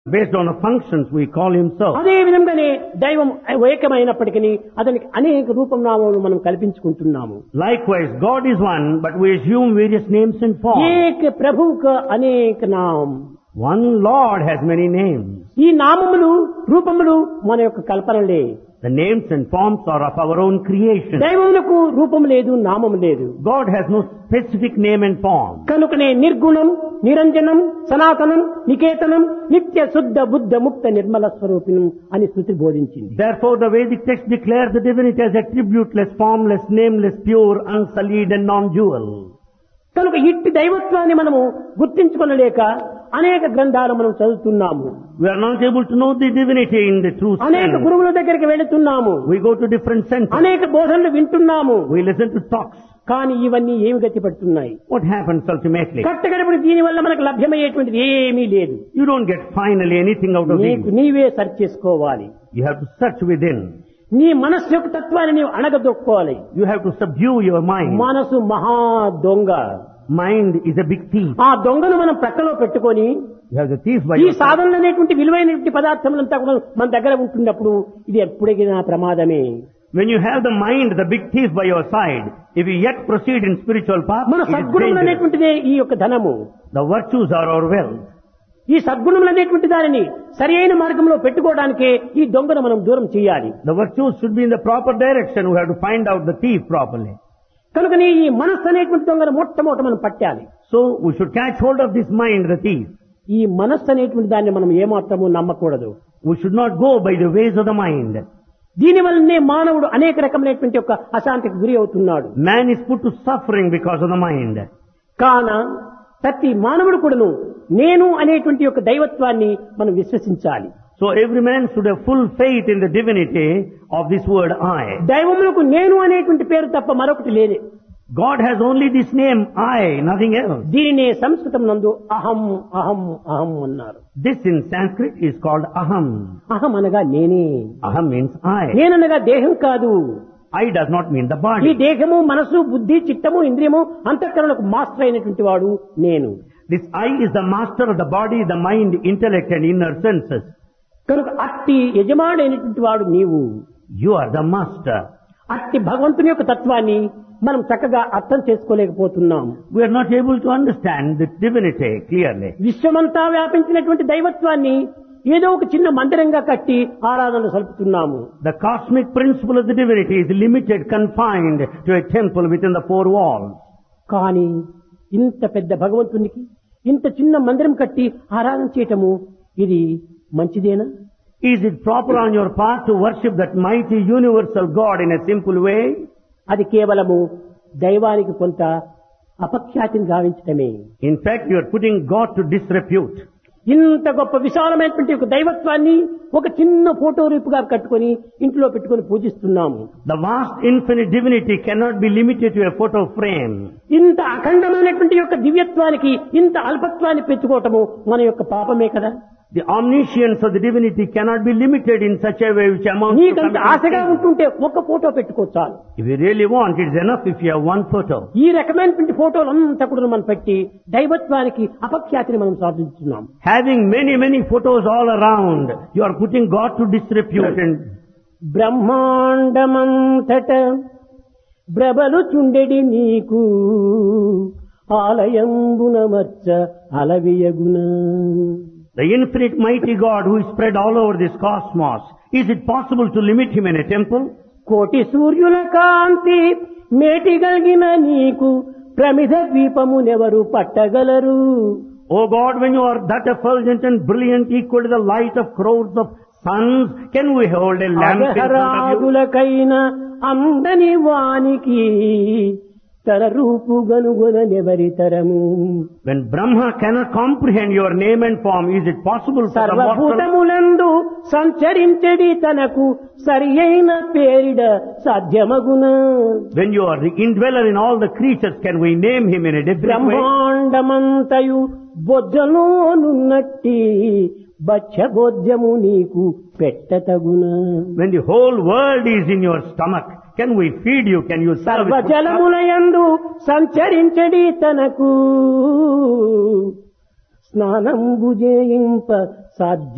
Based on the functions, we call him so. అదే విధంగానే దైవం ఏకమైనప్పటికీ అతనికి అనేక రూపం నామములు మనం కల్పించుకుంటున్నాము Likewise, God is one, but we assume various names and forms. ఏక ప్రభువుక అనేక నామం One Lord has many names. ఈ నామములు రూపములు మన యొక్క కల్పనలే The names and forms are of our own creation. దైవములకు రూపం లేదు నామం లేదు God has no specific name and form. కనుకనే నిర్గుణం నిరంజనం సనాతనం నికేతనం నిత్య శుద్ధ బుద్ధ ముక్త నిర్మల స్వరూపిణం అని శృతి బోధించింది Therefore, the Vedic text declares the divinity as attributeless, formless, nameless, pure, unsullied and non-dual. కనుక ఇట్టి దైవత్వాన్ని మనము గుర్తించుకొనలేక అనేక గ్రంథాలు మనం చదువుతున్నాము We are not able to know the divinity in the true అనేక sense. గురువుల దగ్గరికి వెళుతున్నాము We go to different centers. అనేక బోధనలు వింటున్నాము We listen to talks. కానీ ఇవన్నీ ఏమి గతి పడుతున్నాయి What happens ultimately? కట్టగడపడి దీని వల్ల మనకు లభ్యమయ్యేటువంటిది ఏమీ లేదు You don't get finally anything out of నీకు these. నీవే సర్చ్ చేసుకోవాలి You have to search within. నీ మనస్సు యొక్క తత్వాన్ని నీవు అణగదొక్కోవాలి You have to subdue your mind. మనసు మహా దొంగ Mind is a big thief. ఆ దొంగను మనం ప్రక్కలో పెట్టుకొని You have the thief by ఈ your side. సాధనలు అనేటువంటి విలువైనటువంటి పదార్థములంతా కూడా మన దగ్గర ఉంటున్నప్పుడు ఇది ఎప్పుడైనా ప్రమాదమే When you have the mind, the big thief by your side, if you yet proceed in spiritual path, మన it is సద్గుణములు dangerous. అనేటువంటిదే ఈ యొక్క ధనము The virtues are our wealth. ఈ సద్గుణములు అనేటువంటి దానిని సరి అయిన మార్గంలో పెట్టుకోవడానికే ఈ దొంగను మనం దూరం చేయాలి The virtues should be in the proper direction. We have to find out the thief properly. కనుకనే ఈ మనస్సు అనేటువంటి దొంగను మొట్టమొదట మనం పట్టాలి So we should catch hold of this mind, the thief. ఈ మనస్సు అనేటువంటి దాన్ని మనం ఏమాత్రము నమ్మకూడదు We should not go by the ways of the mind. దీని వల్లనే మానవుడు అనేక రకమైనటువంటి యొక్క అశాంతికి గురి అవుతున్నాడు Man is put to suffering because of the mind. కాన ప్రతి మానవుడు కూడాను నేను అనేటువంటి యొక్క దైవత్వాన్ని మనం విశ్వసించాలి So every man should have full faith in the divinity of this word I. దైవములకు నేను అనేటువంటి పేరు తప్ప మరొకటి లేదే God has only this name I, nothing else. దీనినే సంస్కృతం నందు అహం అహం అహం అన్నారు This in Sanskrit is called Aham. అహం అనగా నేనే Aham means I. నేననగా దేహం కాదు I does not mean the ఈ body. దేహము మనసు బుద్ధి చిత్తము ఇంద్రియము అంతఃకరణకు మాస్టర్ అయినటువంటి వాడు నేను This I is the master of the body, the mind, intellect and inner senses. కనుక అట్టి యజమాడైనటువంటి వాడు నీవు You are the master. అట్టి భగవంతుని యొక్క తత్వాన్ని మనం చక్కగా అర్థం చేసుకోలేకపోతున్నాం We are not able to understand the divinity clearly. విశ్వమంతా వ్యాపించినటువంటి దైవత్వాన్ని ఏదో ఒక చిన్న మందిరంగా కట్టి ఆరాధన సలుపుతున్నాము The cosmic principle of the divinity is limited, confined to a temple within the four walls. కానీ ఇంత పెద్ద భగవంతునికి ఇంత చిన్న మందిరం కట్టి ఆరాధన చేయటము ఇది మంచిదేనా Is it proper on your path to worship that mighty universal God in a simple way? అది కేవలము దైవానికి కొంత అపఖ్యాతిని గావించటమే In fact, you are putting God to disrepute. ఇంత గొప్ప విశాలమైనటువంటి ఒక దైవత్వాన్ని ఒక చిన్న ఫోటో రూపుగా కట్టుకొని ఇంట్లో పెట్టుకొని పూజిస్తున్నాము The vast infinite divinity cannot be limited to a photo frame. ఇంత అఖండమైనటువంటి యొక్క దివ్యత్వానికి ఇంత అల్పత్వాన్ని పెంచుకోవటము మన యొక్క పాపమే కదా The omniscience of the divinity cannot be limited in such a way which amounts to నీకంత ఆశగా committing sin. ఉంటుంటే ఒక్క ఫోటో పెట్టుకో చాలు If you really want, it's enough if you have one photo. ఈ రకమైనటువంటి ఫోటోలు అంతా కూడా మనం పెట్టి దైవత్వానికి అపఖ్యాతిని మనం సాధించున్నాం Having many, many photos all around, you are putting God to disrepute and బ్రహ్మాండమంతట బ్రబలు చుండెడి నీకు ఆలయంబున మచ్చ అలవియగున the infinite mighty God who is spread all over this cosmos, is it possible to limit him in a temple? కోటి సూర్యుల కాంతి మేటిగలిగిన నీకు ప్రమిద ద్వీపమునెవరు పట్టగలరు O God, when you are that effulgent and brilliant, equal to the light of crowds of suns, can we hold a lamp in front of you? అగహరాగులకైన అందని వానికి తన రూపు గనుగొనెవరి తరము When Brahma cannot comprehend your name and form, is it possible for the mortal? సర్వభూతములందు సంచరించడి తనకు సరి అయిన పేరిడ సాధ్యమగున When you are the indweller in all the creatures, can we name him in a different way? బ్రహ్మాండమంతయు బొజ్జలోనున్నట్టి బోధ్యము నీకు పెట్టతగున When the whole world is in your stomach, can we feed you? Can you serve it? with love? సర్వజలములయందు సంచరించడి తనకు స్నానంబు చేయింప సాధ్య